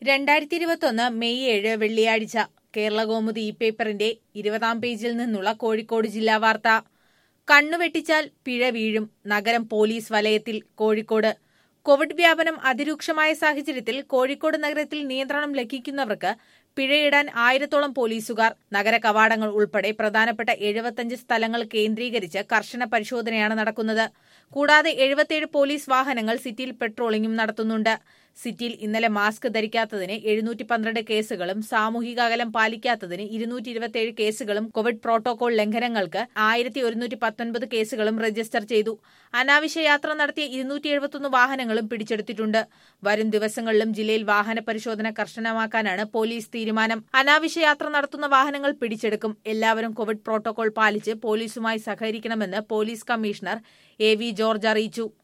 രണ്ടായിരത്തി ഇരുപത്തൊന്ന് മെയ് ഏഴ് വെള്ളിയാഴ്ച കേരളകൗമുദി ഇ പേപ്പറിന്റെ ഇരുപതാം പേജിൽ നിന്നുള്ള കോഴിക്കോട് ജില്ലാ വാർത്ത കണ്ണുവെട്ടിച്ചാൽ പിഴ വീഴും നഗരം പോലീസ് വലയത്തിൽ കോഴിക്കോട് കോവിഡ് വ്യാപനം അതിരൂക്ഷമായ സാഹചര്യത്തിൽ കോഴിക്കോട് നഗരത്തിൽ നിയന്ത്രണം ലംഘിക്കുന്നവർക്ക് പിഴയിടാൻ ആയിരത്തോളം പോലീസുകാർ നഗര കവാടങ്ങൾ ഉൾപ്പെടെ പ്രധാനപ്പെട്ട എഴുപത്തഞ്ച് സ്ഥലങ്ങൾ കേന്ദ്രീകരിച്ച് കർശന പരിശോധനയാണ് നടക്കുന്നത് കൂടാതെ എഴുപത്തിയേഴ് പോലീസ് വാഹനങ്ങൾ സിറ്റിയിൽ പെട്രോളിംഗും നടത്തുന്നുണ്ട് സിറ്റിയിൽ ഇന്നലെ മാസ്ക് ധരിക്കാത്തതിന് എഴുന്നൂറ്റി പന്ത്രണ്ട് കേസുകളും സാമൂഹിക അകലം പാലിക്കാത്തതിന് ഇരുന്നൂറ്റി ഇരുപത്തിയേഴ് കേസുകളും കോവിഡ് പ്രോട്ടോകോൾ ലംഘനങ്ങൾക്ക് ആയിരത്തി ഒരുന്നൂറ്റി പത്തൊൻപത് കേസുകളും രജിസ്റ്റർ ചെയ്തു അനാവശ്യ യാത്ര നടത്തിയ ഇരുന്നൂറ്റി എഴുപത്തൊന്ന് വാഹനങ്ങളും പിടിച്ചെടുത്തിട്ടുണ്ട് വരും ദിവസങ്ങളിലും ജില്ലയിൽ വാഹന പരിശോധന കർശനമാക്കാനാണ് പോലീസ് തീരുമാനം അനാവശ്യ യാത്ര നടത്തുന്ന വാഹനങ്ങൾ പിടിച്ചെടുക്കും എല്ലാവരും കോവിഡ് പ്രോട്ടോകോൾ പാലിച്ച് പോലീസുമായി സഹകരിക്കണമെന്ന് police commissioner A V George അറിയിച്ചു